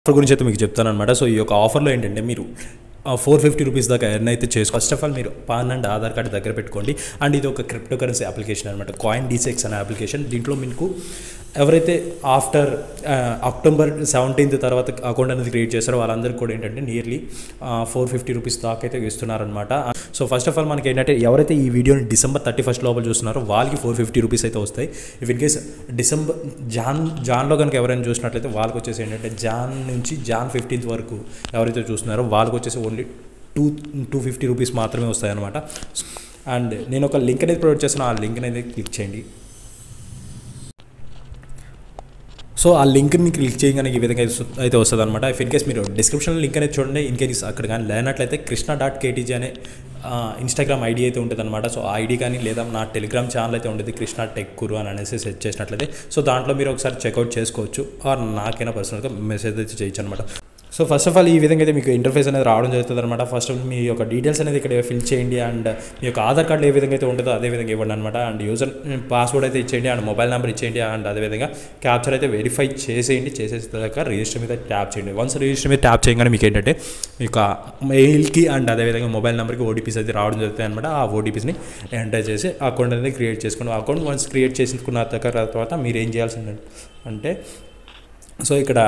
offer గురించి అయితే మీకు చెప్తాను అనమాట సో ఈ యొక్క ఆఫర్లో ఏంటంటే మీరు ఫోర్ ఫిఫ్టీ రూపీస్ దాకా ఎర్న్ అయితే చేసుకో ఫస్ట్ ఆఫ్ ఆల్ మీరు పాన్ అండ్ ఆధార్ కార్డు దగ్గర పెట్టుకోండి అండ్ ఇది ఒక క్రిప్టో కరెన్సీ అప్లికేషన్ అనమాట కాయిన్ డీసెక్స్ అనే అప్లికేషన్ దీంట్లో మీకు ఎవరైతే ఆఫ్టర్ అక్టోబర్ సెవెంటీన్త్ తర్వాత అకౌంట్ అనేది క్రియేట్ చేస్తారో వాళ్ళందరికీ కూడా ఏంటంటే నియర్లీ ఫోర్ ఫిఫ్టీ రూపీస్ దాకా అయితే ఇస్తున్నారనమాట సో ఫస్ట్ ఆఫ్ ఆల్ మనకి ఏంటంటే ఎవరైతే ఈ వీడియోని డిసెంబర్ థర్టీ ఫస్ట్ లోపల చూస్తున్నారో వాళ్ళకి ఫోర్ ఫిఫ్టీ రూపీస్ అయితే వస్తాయి ఇఫ్ ఇన్ కేస్ డిసెంబర్ జాన్ జాన్లో కనుక ఎవరైనా చూసినట్లయితే వాళ్ళకి వచ్చేసి ఏంటంటే జాన్ నుంచి జాన్ ఫిఫ్టీన్త్ వరకు ఎవరైతే చూస్తున్నారో వాళ్ళకి వచ్చేసి only two two fifty rupees మాత్రమే వస్తాయి అనమాట అండ్ నేను ఒక లింక్ అనేది ప్రొవైడ్ చేస్తాను ఆ లింక్ అనేది క్లిక్ చేయండి సో ఆ లింక్ని క్లిక్ చేయగానే ఈ విధంగా అయితే వస్తుంది అనమాట ఇఫ్ ఇన్ కేస్ మీరు డిస్క్రిప్షన్లో లింక్ అనేది చూడండి ఇన్ కేస్ అక్కడ కానీ లేనట్లయితే కృష్ణ డాట్ కేటీజీ అనే ఇన్స్టాగ్రామ్ ఐడి అయితే ఉంటుంది అనమాట సో ఆ ఐడి కానీ లేదా నా టెలిగ్రామ్ ఛానల్ అయితే ఉంటుంది కృష్ణ టెక్ గురు అని అనేసి సెట్ చేసినట్లయితే సో దాంట్లో మీరు ఒకసారి చెక్అవుట్ చేసుకోవచ్చు ఆర్ నాకైనా పర్సనల్గా మెసేజ్ అయితే చేయొచ్చు అనమాట సో ఫస్ట్ ఆఫ్ ఆల్ ఈ విధంగా అయితే మీకు ఇంటర్ఫేస్ అనేది రావడం జరుగుతుంది అనమాట ఫస్ట్ మీ యొక్క డీటెయిల్స్ అనేది ఇక్కడ ఫిల్ చేయండి అండ్ మీ యొక్క ఆధార్ కార్డు ఏ విధంగా అయితే ఉంటుందో అదే విధంగా ఇవ్వండి అనమాట అండ్ యూజర్ పాస్వర్డ్ అయితే ఇచ్చేయండి అండ్ మొబైల్ నెంబర్ ఇచ్చేయండి అండ్ అదేవిధంగా క్యాప్చర్ అయితే వెరిఫై చేసేయండి చేసేసాక రిజిస్టర్ మీద ట్యాప్ చేయండి వన్స్ రిజిస్టర్ మీద ట్యాప్ చేయగానే మీకు ఏంటంటే మీ యొక్క మెయిల్కి అండ్ అదేవిధంగా మొబైల్ నెంబర్కి ఓటీపీస్ అయితే రావడం జరుగుతాయి అనమాట ఆ ఓటీపీస్ని ఎంటర్ చేసి అకౌంట్ అనేది క్రియేట్ చేసుకోండి అకౌంట్ వన్స్ క్రియేట్ చేసుకున్న తర్వాత మీరు ఏం చేయాల్సింది అంటే సో ఇక్కడ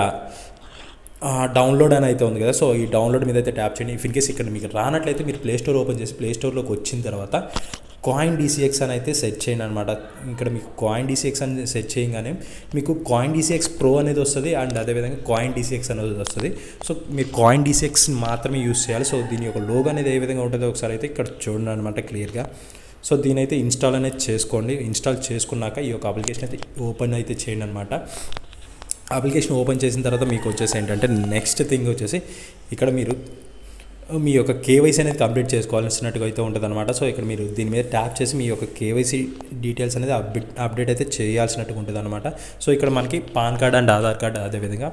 డౌన్లోడ్ అని అయితే ఉంది కదా సో ఈ డౌన్లోడ్ మీద అయితే ట్యాప్ చేయండి ఇఫ్ ఇన్ కేస్ ఇక్కడ మీకు రానట్లయితే మీరు ప్లే స్టోర్ ఓపెన్ చేసి ప్లే స్టోర్లోకి వచ్చిన తర్వాత కాయిన్ డీసీఎక్స్ అని అయితే సెట్ చేయండి అనమాట ఇక్కడ మీకు కాయిన్ డీసీఎక్స్ అని సెట్ చేయగానే మీకు కాయిన్ డీసీఎక్స్ ప్రో అనేది వస్తుంది అండ్ అదేవిధంగా కాయిన్ డీసీఎక్స్ అనేది వస్తుంది సో మీరు కాయిన్ డీసీఎక్స్ మాత్రమే యూస్ చేయాలి సో దీని యొక్క లోగో అనేది ఏ విధంగా ఉంటుందో ఒకసారి అయితే ఇక్కడ చూడండి అనమాట క్లియర్గా సో దీని అయితే ఇన్స్టాల్ అనేది చేసుకోండి ఇన్స్టాల్ చేసుకున్నాక ఈ యొక్క అప్లికేషన్ అయితే ఓపెన్ అయితే చేయండి అనమాట అప్లికేషన్ ఓపెన్ చేసిన తర్వాత మీకు వచ్చేసి ఏంటంటే నెక్స్ట్ థింగ్ వచ్చేసి ఇక్కడ మీరు మీ యొక్క కేవైసీ అనేది కంప్లీట్ చేసుకోవాల్సినట్టుగా అయితే ఉంటుంది అనమాట సో ఇక్కడ మీరు దీని మీద ట్యాప్ చేసి మీ యొక్క కేవైసీ డీటెయిల్స్ అనేది అప్డేట్ అప్డేట్ అయితే చేయాల్సినట్టుగా ఉంటుంది అనమాట సో ఇక్కడ మనకి PAN card and Aadhaar card అదేవిధంగా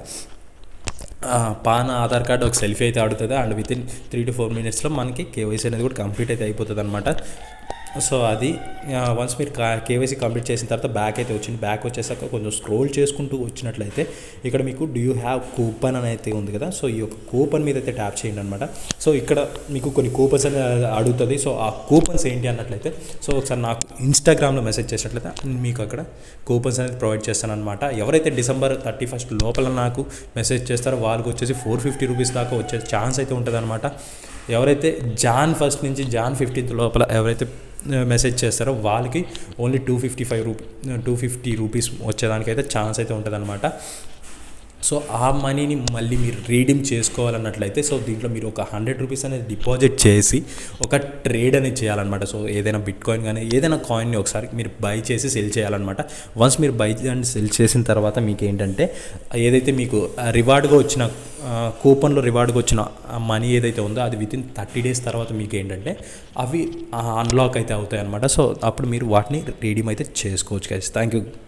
పాన్ ఆధార్ కార్డ్ ఒక సెల్ఫీ అయితే ఆడుతుంది and with in three to four మినిట్స్లో మనకి కేవైసీ అనేది కూడా కంప్లీట్ అయితే అయిపోతుంది అనమాట సో అది వన్స్ మీరు కేవైసీ కంప్లీట్ చేసిన తర్వాత బ్యాక్ అయితే వచ్చింది బ్యాక్ వచ్చేసాక కొంచెం స్క్రోల్ చేసుకుంటూ వచ్చినట్లయితే ఇక్కడ మీకు డూ యూ హ్యావ్ కూపన్ అని అయితే ఉంది కదా సో ఈ యొక్క కూపన్ మీద అయితే ట్యాప్ చేయండి అనమాట సో ఇక్కడ మీకు కొన్ని కూపన్స్ అనేది అడుగుతుంది సో ఆ కూపన్స్ ఏంటి అన్నట్లయితే సో ఒకసారి నాకు ఇన్స్టాగ్రామ్లో మెసేజ్ చేసినట్లయితే మీకు అక్కడ కూపన్స్ అనేది ప్రొవైడ్ చేస్తాను అనమాట ఎవరైతే డిసెంబర్ థర్టీ ఫస్ట్ లోపల నాకు మెసేజ్ చేస్తారో వాళ్ళకి వచ్చేసి ఫోర్ ఫిఫ్టీ రూపీస్ దాకా వచ్చే ఛాన్స్ అయితే ఉంటుంది అనమాట ఎవరైతే జాన్ ఫస్ట్ నుంచి జాన్ ఫిఫ్టీన్త్ లోపల ఎవరైతే మెసేజ్ చేస్తారో వాళ్ళకి only two fifty five rupee two fifty rupees వచ్చేదానికైతే ఛాన్స్ అయితే ఉంటుంది అనమాట సో ఆ మనీని మళ్ళీ మీరు రీడీమ్ చేసుకోవాలన్నట్లయితే సో దీంట్లో మీరు ఒక హండ్రెడ్ రూపీస్ అనేది డిపాజిట్ చేసి ఒక ట్రేడ్ అనేది చేయాలన్నమాట సో ఏదైనా బిట్ కాయిన్ కానీ ఏదైనా కాయిన్ని ఒకసారి మీరు బై చేసి సెల్ చేయాలన్నమాట వన్స్ మీరు బై అండ్ సెల్ చేసిన తర్వాత మీకు ఏంటంటే ఏదైతే మీకు రివార్డ్గా వచ్చిన కూపన్లో రివార్డ్గా వచ్చిన మనీ ఏదైతే ఉందో అది విత్ ఇన్ థర్టీ డేస్ తర్వాత మీకు ఏంటంటే అవి అన్లాక్ అయితే అవుతాయి అనమాట సో అప్పుడు మీరు వాటిని రీడీమ్ అయితే చేసుకోవచ్చు గైస్ థ్యాంక్ యూ